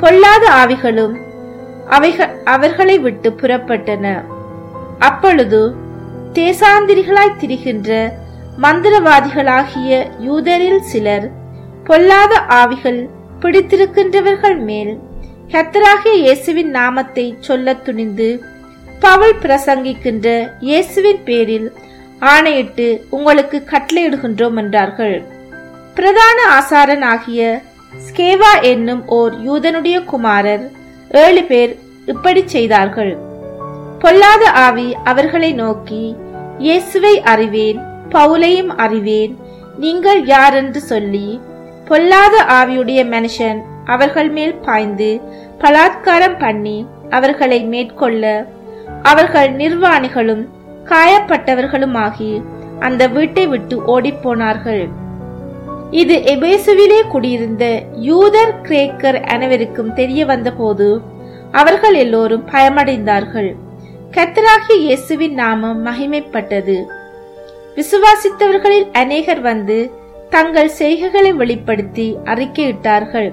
பொல்லாத ஆவிகளும் அவைக- அவர்களை விட்டு புறப்பட்டன அப்பொழுது தேசாந்திரிகளாய் திரிகின்ற மந்திரவாதிகளாகிய யூதரில் சிலர் பொல்லாத ஆவிகள் பிடித்திருக்கின்றவர்கள் மேல் கர்த்தராகிய இயேசுவின் நாமத்தை சொல்லத் துணிந்து பவுல் பிரசங்கிக்கின்ற இயேசுவின் பேரில் ஆணையிட்டு உங்களுக்கு கட்டளையிடுகின்றோம் என்றார்கள் பிரதான ஆசாரன் ஆகிய ஸ்கேவா என்னும் ஓர் யூதனுடைய குமாரர் ஏழு பேர் இப்படி செய்தார்கள் பொல்லாத ஆவி அவர்களை நோக்கி இயேசுவை அறிவேன் பவுலையும் அறிவேன் நீங்கள் யார் என்று சொல்லி பொல்லாத ஆவியுடைய மனுஷன் அவர்கள் மேல் பாய்ந்து பலாத்காரம் பண்ணி அவர்களை மேற்கொள்ள அவர்கள் நிர்வாணிகளும் காயப்பட்டவர்களுமாகி அந்த வீட்டை விட்டு ஓடிப்போனார்கள் இது எபேசுவிலே குடியிருந்த யூதர் கிரேக்கர் அனைவருக்கும் தெரிய வந்தபோது அவர்கள் எல்லோரும் பயமடைந்தார்கள் கர்த்தராகிய இயேசுவின் நாமம் மகிமைப்பட்டது விசுவாசித்தவர்களில் அநேகர் வந்து தங்கள் செய்கைகளை வெளிப்படுத்தி அறிக்கையிட்டார்கள்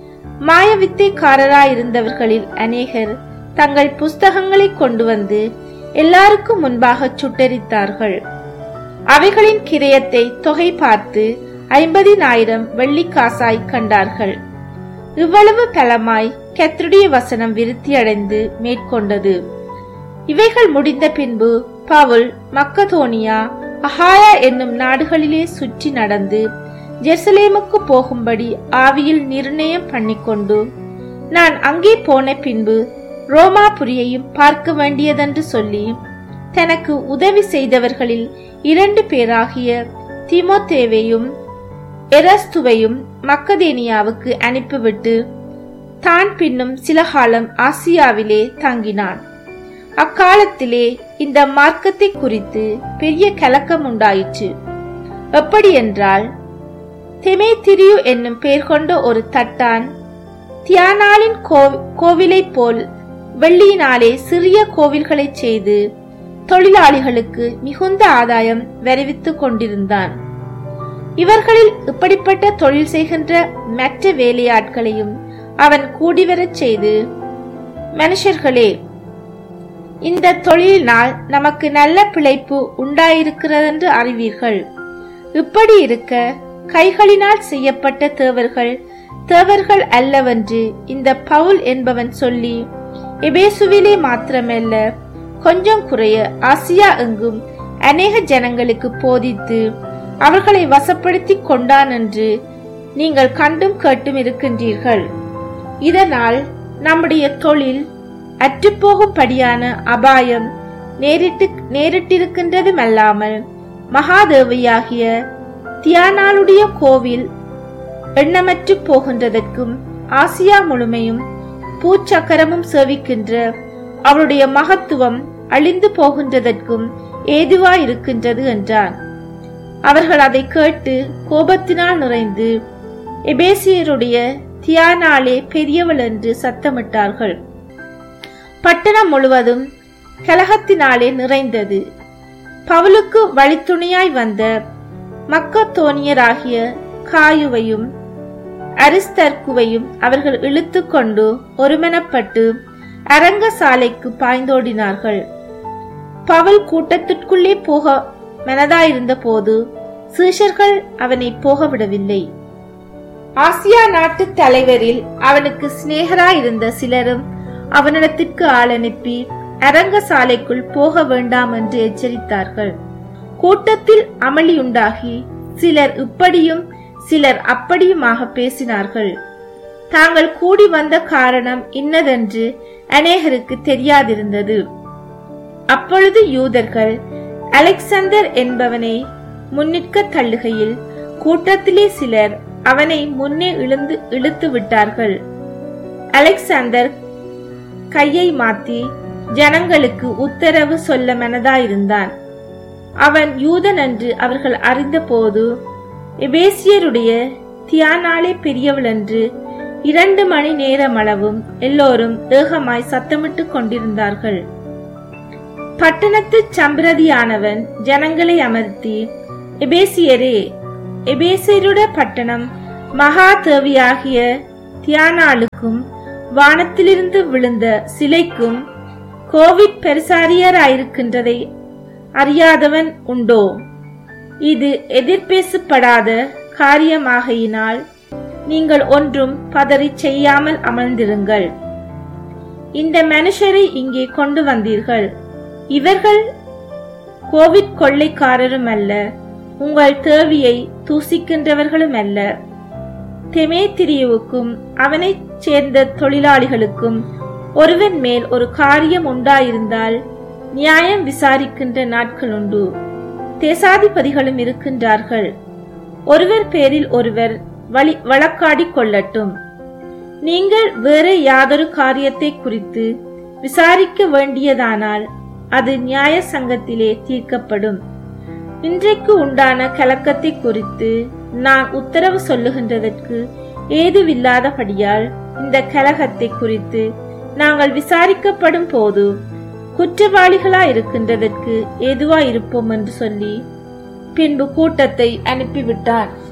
மாயவித்தைக்காரராயிருந்தவர்களில் அநேகர் தங்கள் புஸ்தகங்களை கொண்டு வந்து எல்லாருக்கும் முன்பாக சுட்டரித்தார்கள் அவைகளின் கிரயத்தை தொகை பார்த்து ஐம்பதினாயிரம் வெள்ளிக்காசாய் கண்டார்கள் இவ்வளவு பலமாய் கர்த்தருடைய வசனம் விருத்தியடைந்து மேற்கொண்டது இவைகள் முடிந்த பின்பு பவுல் மக்கதோனியா அஹாயா என்னும் நாடுகளிலே சுற்றி நடந்து ஜெருசலேமுக்கு போகும்படி ஆவியில் நிர்ணயம் பண்ணிக்கொண்டு நான் அங்கே போன பின்பு ரோமாபுரியையும் பார்க்க வேண்டியதென்று சொல்லி தனக்கு உதவி செய்தவர்களில் இரண்டு பேராகிய திமோத்தேவையும் எரஸ்துவையும் மக்கதேனியாவுக்கு அனுப்பிவிட்டு தான் பின்னும் சில காலம் ஆசியாவிலே தங்கினான் அக்காலத்திலே இந்த மார்க்கத்தை குறித்து பெரிய கலக்கம் உண்டாயிற்று எப்படி என்றால் தெமேத்திரியு என்னும் பெயர் கொண்ட ஒரு தட்டான் தியானாளின் கோ- கோவிலைப் போல் வெள்ளியினாலே சிறிய கோவில்களைச் செய்து தொழிலாளிகளுக்கு மிகுந்த ஆதாயம் வருவித்துக் கொண்டிருந்தான் இவர்களில் இப்படிப்பட்ட தொழில் செய்கின்ற மற்ற வேலையாட்களையும் அவன் கூடிவரச் செய்து மனுஷர்களே இந்த தொழிலினால் நமக்கு நல்ல பிழைப்பு உண்டாயிருக்கிறதென்று அறிவீர்கள் இப்படி இருக்க கைகளினால் செய்யப்பட்ட தேவர்கள் தேவர்கள் அல்லவென்று இந்த பவுல் என்பவன் சொல்லி எபேசுவிலே மாத்திரமல்ல கொஞ்சம் குறைய ஆசியா எங்கும் அநேக ஜனங்களுக்கு போதித்து அவர்களை வசப்படுத்திக் கொண்டான் என்று நீங்கள் கண்டும் கேட்டும் இருக்கின்றீர்கள் இதனால் நம்முடைய தொழில் அற்றுப்போகும்படியான அபாயம் நேரிட்டு நேரிட்டிருக்கின்றதுமல்லாமல் மகாதேவியாகிய தியானாளுடைய கோவில் எண்ணமற்று போகின்றதற்கும் ஆசியா முழுமையும் பூச்சக்கரமும் சேவிக்கின்ற அவருடைய மகத்துவம் அழிந்து போகின்றதற்கும் ஏதுவாயிருக்கின்றது என்றான் அவர்கள் அதை கேட்டு கோபத்தினால் நிறைந்து எபேசியருடைய தியானாலே பெரியவள் என்று சத்தமிட்டார்கள் பட்டணம் முழுவதும் கலகத்தினாலே நிறைந்தது பவுலுக்கு வழித்துணையாய் வந்த மக்கத்தோனியராகிய காயுவையும் அரிஸ்தர்க்குவையும் அவர்கள் இழுத்துக் கொண்டு ஒருமனப்பட்டு அரங்க சாலைக்கு பாய்ந்தோடினார்கள் பவுல் கூட்டத்திற்குள்ளே போக மனதாயிருந்த போது சீஷர்கள் அவனை போக விடவில்லை ஆசியா நாட்டு தலைவரில் அவனுக்கு சிநேகராயிருந்த சிலரும் அவனிடத்திற்கு ஆள் அனுப்பி அரங்க சாலைக்குள் போக வேண்டாம் என்று எச்சரித்தார்கள் கூட்டத்தில் அமளியுண்டாகி சிலர் இப்படியும் சிலர் அப்படியுமாக பேசினார்கள் தாங்கள் கூடி வந்த காரணம் இன்னதென்று அநேகருக்கு தெரியாதிருந்தது அப்பொழுது யூதர்கள் அலெக்சாந்தர் என்பவனை முன்னிற்க தள்ளுகையில் கூட்டத்திலே சிலர் அவனை முன்னே இழுந்து இழுத்து விட்டார்கள் அலெக்சாந்தர் கையை மாத்தி ஜனங்களுக்கு உத்தரவு சொல்ல மனதாயிருந்தான் அவன் யூதன் என்று அவர்கள் அறிந்தபோது எபேசியருடைய தியானாலே பெரியவள் என்று இரண்டு மணி நேரமளவும் எல்லோரும் ஏகமாய் சத்தமிட்டுக் கொண்டிருந்தார்கள் பட்டணத்து சம்பிரதியானவன் ஜனங்களை அமர்த்தி எபேசியரே எபேசியருடைய பட்டணம் மகா தேவியாகிய தியானாளுக்கும் வானத்திலிருந்து விழுந்த சிலைக்கும் கோவிட் பெருசாரியராயிருக்கின்றதை அறியாதவன் உண்டோ இது எதிர்பேசப்படாத காரியமாகையினால் நீங்கள் ஒன்றும் பதறிச் செய்யாமல் அமர்ந்திருங்கள் இந்த மனுஷரை இங்கே கொண்டு வந்தீர்கள் இவர்கள் கோவிட் கொள்ளைக்காரரும் அல்ல உங்கள் தேவியை தூசிக்கின்றவர்களும் அல்ல தெமேத்திரியுவுக்கும் அவனைச் சேர்ந்த தொழிலாளிகளுக்கும் ஒருவன் மேல் ஒரு காரியம் உண்டாயிருந்தால் நியாயம் விசாரிக்கின்ற நாட்கள் உண்டு தேசாதிபதிகளும் இருக்கின்றார்கள் ஒருவர் பேரில் ஒருவர் வழி வழக்காடிக் கொள்ளட்டும் நீங்கள் வேற யாதொரு காரியத்தை குறித்து விசாரிக்க வேண்டியதானால் அது நியாய சங்கத்திலே தீர்க்கப்படும் இன்றைக்கு உண்டான கலக்கத்தை குறித்து நான் உத்தரவு சொல்லுகின்றதற்கு ஏதுவில்லாதபடியால் இந்த கலகத்தை குறித்து நாங்கள் விசாரிக்கப்படும் போது குற்றவாளிகளா இருக்கின்றதற்கு ஏதுவா இருப்போம் என்று சொல்லி பின்பு கூட்டத்தை அனுப்பிவிட்டான்